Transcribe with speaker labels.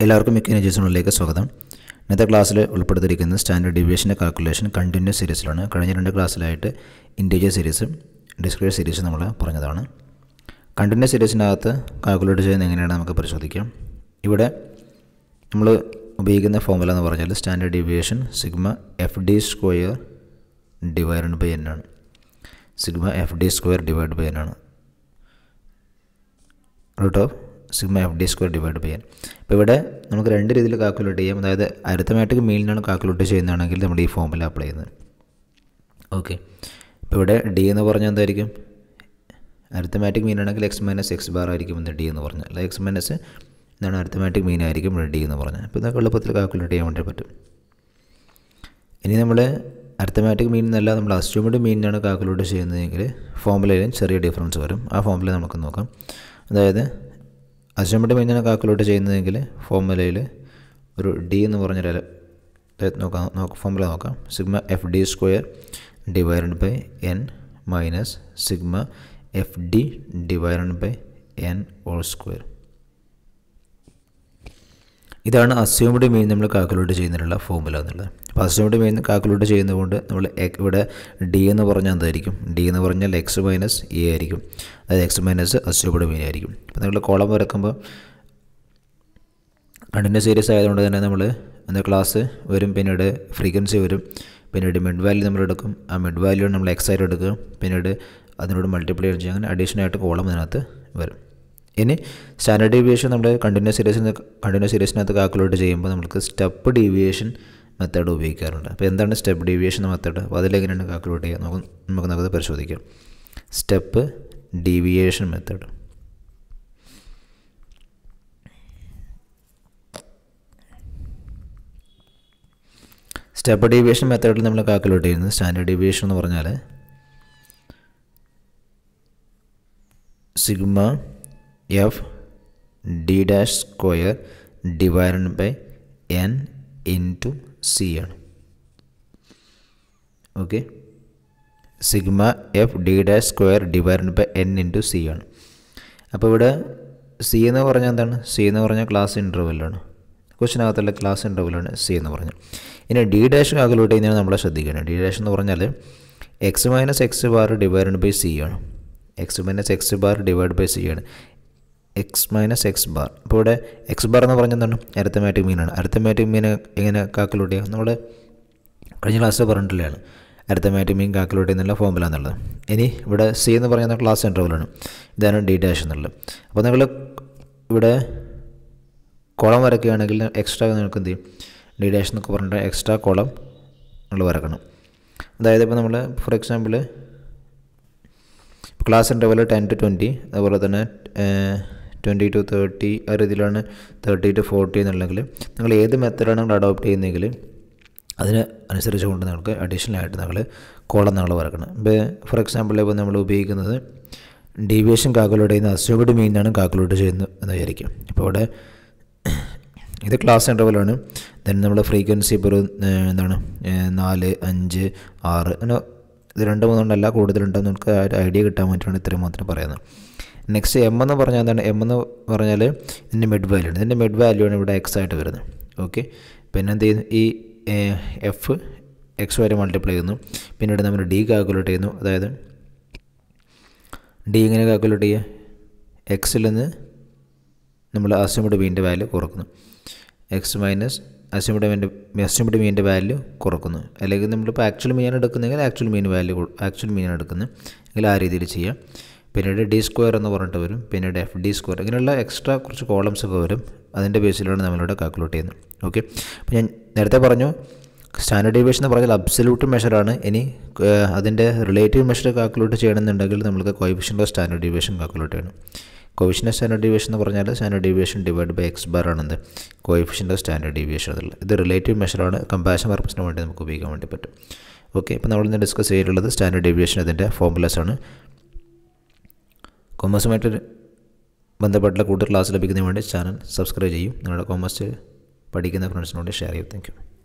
Speaker 1: എല്ലാവർക്കും മിക്ക എനർജീസിനുള്ളിലേക്ക് സ്വാഗതം ഇന്നത്തെ ക്ലാസ്സിൽ ഉൾപ്പെടുത്തിയിരിക്കുന്നത് സ്റ്റാൻഡേർഡ് ഡീവിയേഷൻ്റെ കാൽക്കുലേഷൻ കണ്ടിന്യൂസ് സീരീസിലാണ് കഴിഞ്ഞ രണ്ട് ക്ലാസ്സിലായിട്ട് ഇൻറ്റീജർ സീരീസും ഡിസ്ക്രീറ്റ് സീരീസും നമ്മൾ പറഞ്ഞതാണ് കണ്ടിന്യൂസ് സീരീസിനകത്ത് കാൽക്കുലേറ്റ് ചെയ്യുന്നത് എങ്ങനെയാണ് നമുക്ക് പരിശോധിക്കാം ഇവിടെ നമ്മൾ ഉപയോഗിക്കുന്ന ഫോമുല എന്ന് പറഞ്ഞാൽ standard deviation sigma F D square divide by N ആണ് sigma F D square divide by N ആണ് root of sigma F D square divide by N അപ്പോൾ ഇവിടെ നമുക്ക് രണ്ട് രീതിയിൽ കാൽക്കുലേറ്റ് ചെയ്യാം അതായത് അരിത്തമാറ്റിക് മീനിനാണ് കാൽക്കുലേറ്റ് ചെയ്യുന്നതാണെങ്കിൽ നമ്മൾ ഈ ഫോമിൽ അപ്ലൈ ചെയ്യുന്നത് ഓക്കെ ഇപ്പോൾ ഇവിടെ ഡി എന്ന് പറഞ്ഞാൽ എന്തായിരിക്കും അരിത്തമാറ്റിക് മീൻ ആണെങ്കിൽ എക്സ് മൈനസ് എക്സ് ബാർ ആയിരിക്കും എന്ന് ഡി എന്ന് പറഞ്ഞാൽ അല്ല എക്സ് മൈനസ് എന്താണ് അരിത്തമാറ്റിക് മീൻ ആയിരിക്കും ഇവിടെ ഡി എന്ന് പറഞ്ഞാൽ അപ്പോൾ ഇതൊക്കെ എളുപ്പത്തിൽ കാൽക്കുലേറ്റ് ചെയ്യാൻ വേണ്ടി പറ്റും ഇനി നമ്മൾ അരിത്തമാറ്റിക് മീൻ എന്നല്ല നമ്മൾ അസ്യൂംഡ് മീനിനാണ് കാൽക്കുലേറ്റ് ചെയ്യുന്നതെങ്കിൽ ഫോമുലയിലും ചെറിയ ഡിഫറൻസ് വരും ആ ഫോമുല നമുക്ക് നോക്കാം അതായത് അസ്യൂംഡ് മീനിനാണ് കാൽക്കുലേറ്റ് ചെയ്യുന്നതെങ്കിൽ ഫോമുലയിൽ ഒരു ഡി എന്ന് പറഞ്ഞൊരു നോക്കാം നോക്കാം ഫോമുല നോക്കാം sigma F D square divide by N minus sigma F D divide by N whole square ഇതാണ് അസ്യൂംഡ് മീൻ നമ്മൾ കാൽക്കുലേറ്റ് ചെയ്യുന്നതിനുള്ള ഫോമുല എന്നുള്ളത് അപ്പോൾ അസ്യൂംഡ് മീൻ കാൽക്കുലേറ്റ് ചെയ്യുന്നതുകൊണ്ട് നമ്മൾ ഇവിടെ ഡി എന്ന് പറഞ്ഞാൽ എന്തായിരിക്കും ഡി എന്ന് പറഞ്ഞാൽ എക്സ് മൈനസ് എ ആയിരിക്കും അതായത് എക്സ് മൈനസ് അസ്യൂംഡ് മീൻ ആയിരിക്കും അപ്പോൾ നിങ്ങൾ കോളം വരക്കുമ്പോൾ കണ്ടിന്യൂസ് സീരീസ് ആയതുകൊണ്ട് തന്നെ നമ്മൾ എന്താ ക്ലാസ് വരും പിന്നീട് ഫ്രീക്വൻസി വരും പിന്നീട് മിഡ് വാല്യൂ നമ്മൾ എടുക്കും ആ മിഡ് വാല്യൂ നമ്മൾ എക്സ് ആയിട്ട് എടുക്കുക പിന്നീട് അതിനോട് മൾട്ടിപ്ലൈ ചെയ്യും അങ്ങനെ അഡീഷണൽ ആയിട്ട് കോളം അതിനകത്ത് വരും ഇനി സ്റ്റാൻഡേർഡ് ഡീവിയേഷൻ നമ്മൾ കണ്ടിന്യൂസ് സീരീസിന് കണ്ടിന്യൂസ് സീരീസിനകത്ത് കാൽക്കുലേറ്റ് ചെയ്യുമ്പോൾ നമുക്ക് സ്റ്റെപ്പ് ഡീവിയേഷൻ മെത്തേഡ് ഉപയോഗിക്കാറുണ്ട് അപ്പോൾ എന്താണ് സ്റ്റെപ്പ് ഡീവിയേഷൻ മെത്തേഡ് അപ്പോൾ അതിലെങ്ങനെയാണ് കാൽക്കുലേറ്റ് ചെയ്യുക നമുക്ക് നമുക്ക് നമുക്കത് പരിശോധിക്കാം step deviation method step deviation മെത്തേഡിൽ നമ്മൾ കാൽക്കുലേറ്റ് ചെയ്യുന്നത് സ്റ്റാൻഡേർഡ് ഡീവിയേഷൻ എന്ന് പറഞ്ഞാൽ sigma F D dash square divide by N into C ആണ് okay sigma F D dash square divide by N into C ആണ് അപ്പോൾ ഇവിടെ സി എന്ന് പറഞ്ഞാൽ എന്താണ് സി എന്ന് പറഞ്ഞാൽ ക്ലാസ് ഇൻ്റർവെല്ലാണ് ക്വസ്റ്റിനകത്തുള്ള ക്ലാസ് ഇൻ്റർവെല്ലാണ് സി എന്ന് പറഞ്ഞാൽ ഇനി ഡി ഡാഷ് കാൽക്കുലേറ്റ് ചെയ്യുന്നതിന് നമ്മൾ ശ്രദ്ധിക്കണം ഡി ഡാഷ് എന്ന് പറഞ്ഞാൽ X minus X bar divide by C ആണ് X minus X bar divide by C ആണ് എക്സ് മൈനസ് എക്സ് ബാർ അപ്പോൾ ഇവിടെ എക്സ് ബാർ എന്ന് പറഞ്ഞാൽ എന്താണ് അരിത്തമാറ്റിക് മീനാണ് അരിത്തമാറ്റിക് മീൻ എങ്ങനെ കാൽക്കുലേറ്റ് ചെയ്യുക നമ്മൾ കഴിഞ്ഞ ക്ലാസ്സിൽ പറഞ്ഞിട്ടുള്ളതാണ് അരിത്തമാറ്റിക് മീൻ കാൽക്കുലേറ്റ് ചെയ്യുന്നുള്ള ഫോമുല എന്നുള്ളത് ഇനി ഇവിടെ സി എന്ന് പറയുന്ന ക്ലാസ് ഇൻ്റർവലാണ് ഇതാണ് ഡി ഡാഷ് എന്നുള്ളത് അപ്പോൾ നിങ്ങൾ ഇവിടെ കോളം വരയ്ക്കുകയാണെങ്കിൽ എക്സ്ട്രാ നിങ്ങൾക്ക് എന്ത് ചെയ്യും ഡി ഡാഷ് എന്നൊക്കെ പറഞ്ഞിട്ട് എക്സ്ട്രാ കോളം നമ്മൾ വരക്കണം അതായത് ഇപ്പോൾ നമ്മൾ for example class interval ten to twenty അതുപോലെ തന്നെ ട്വൻറ്റി ടു തേർട്ടി ആ രീതിയിലാണ് തേർട്ടി ടു ഫോർട്ടി എന്നുണ്ടെങ്കിൽ നിങ്ങൾ ഏത് മെത്തഡാണ് നിങ്ങൾ അഡോപ്റ്റ് ചെയ്യുന്നതെങ്കിൽ അതിന് അനുസരിച്ച് കൊണ്ട് നിങ്ങൾക്ക് അഡീഷണൽ ആയിട്ട് നിങ്ങൾ കോളം നിങ്ങൾ വരക്കണം ഇപ്പോൾ ഫോർ എക്സാമ്പിൾ ഇപ്പോൾ നമ്മൾ ഉപയോഗിക്കുന്നത് ഡീവിയേഷൻ കാൽക്കുലേറ്റ് ചെയ്യുന്ന അസ്യൂബിഡ് മീനാണ് കാൽക്കുലേറ്റ് ചെയ്യുന്നത് എന്ന് വിചാരിക്കും ഇപ്പോൾ ഇവിടെ ഇത് ക്ലാസ് ഇൻ്റർവലാണ് ദെൻ നമ്മൾ ഫ്രീക്വൻസി ഇപ്പോൾ ഒരു എന്താണ് നാല് അഞ്ച് ആറ് അങ്ങനെ ഇത് രണ്ട് മൂന്നുകൊണ്ടല്ല കൂടുതലുണ്ടെന്ന് നമുക്ക് ആ ഒരു ഐഡിയ കിട്ടാൻ വേണ്ടിയിട്ടാണ് ഇത്രയും മാത്രം പറയുന്നത് നെക്സ്റ്റ് എം എന്ന് പറഞ്ഞാൽ എന്താണ് എം എന്ന് പറഞ്ഞാൽ ഇതിൻ്റെ മിഡ് വാല്യൂ ആണ് ഇതിൻ്റെ മിഡ് വാല്യൂ ആണ് ഇവിടെ എക്സ് ആയിട്ട് വരുന്നത് ഓക്കെ പിന്നെ എന്ത് ചെയ്യുന്നു ഈ എഫ് എക്സ് വരെ മൾട്ടിപ്ലൈ ചെയ്യുന്നു പിന്നീട് നമ്മൾ ഡി കാൽക്കുലേറ്റ് ചെയ്യുന്നു അതായത് ഡി ഇങ്ങനെ കാൽക്കുലേറ്റ് ചെയ്യുക എക്സിൽ നിന്ന് നമ്മൾ അസ്യൂംഡ് മീൻ്റെ വാല്യൂ കുറക്കുന്നു എക്സ് മൈനസ് അസ്യൂംഡ് മീൻ്റെ അസ്യൂംഡ് മീൻ്റെ വാല്യൂ കുറക്കുന്നു അല്ലെങ്കിൽ നമ്മളിപ്പോൾ ആക്ച്വൽ മീനാണ് എടുക്കുന്നതെങ്കിൽ ആക്ച്വൽ മീൻ വാല്യൂ ആക്ച്വൽ മീനാണ് എടുക്കുന്നത് എങ്കിൽ ആ രീതിയിൽ ചെയ്യാം പിന്നീട് ഡി സ്ക്വയർ എന്ന് പറഞ്ഞിട്ട് വരും പിന്നീട് എഫ് ഡി സ്ക്വയർ ഇങ്ങനെയുള്ള എക്സ്ട്രാ കുറച്ച് കോളംസ് ഒക്കെ വരും അതിൻ്റെ ബേസിലാണ് നമ്മളിവിടെ കാൽക്കുലേറ്റ് ചെയ്യുന്നത് ഓക്കെ അപ്പോൾ ഞാൻ നേരത്തെ പറഞ്ഞു സ്റ്റാൻഡേർഡ് ഡീവിയേഷൻ എന്ന് പറഞ്ഞാൽ അബ്സല്യൂട്ട് മെഷറാണ് ഇനി അതിൻ്റെ റിലേറ്റീവ് മെഷർ കാൽക്കുലേറ്റ് ചെയ്യണമെന്നുണ്ടെങ്കിൽ നമുക്ക് coefficient of standard deviation calculate ചെയ്യണം കോയിഫിഷ്യൻ്റ് ഓഫ് സ്റ്റാൻഡേർഡ് ഡീവിയേഷൻ എന്ന് പറഞ്ഞാൽ standard deviation divide by X bar ആണെന്ത് കോയിഫിഷ്യൻ്റ് ഓഫ് സ്റ്റാൻഡേർഡ് ഡീവിയേഷൻ എന്നുള്ളത് ഇത് റിലേറ്റീവ് മെഷറാണ് കമ്പാരിസൺ പർപ്പസിന് വേണ്ടി നമുക്ക് ഉപയോഗിക്കാൻ വേണ്ടി പറ്റും ഓക്കെ അപ്പോൾ നമ്മളിന്ന് ഡിസ്കസ് ചെയ്തിട്ടുള്ളത് സ്റ്റാൻഡേർഡ് ഡീവിയേഷൻ അതിൻ്റെ ഫോമുലസ് ആണ് കൊമേഴ്സുമായിട്ട് ബന്ധപ്പെട്ടുള്ള കൂടുതൽ ക്ലാസ് ലഭിക്കുന്നതിന് വേണ്ടി ചാനൽ സബ്സ്ക്രൈബ് ചെയ്യും നിങ്ങളുടെ കോമേഴ്സ് പഠിക്കുന്ന ഫ്രണ്ട്സിനോട് ഷെയർ ചെയ്യും താങ്ക്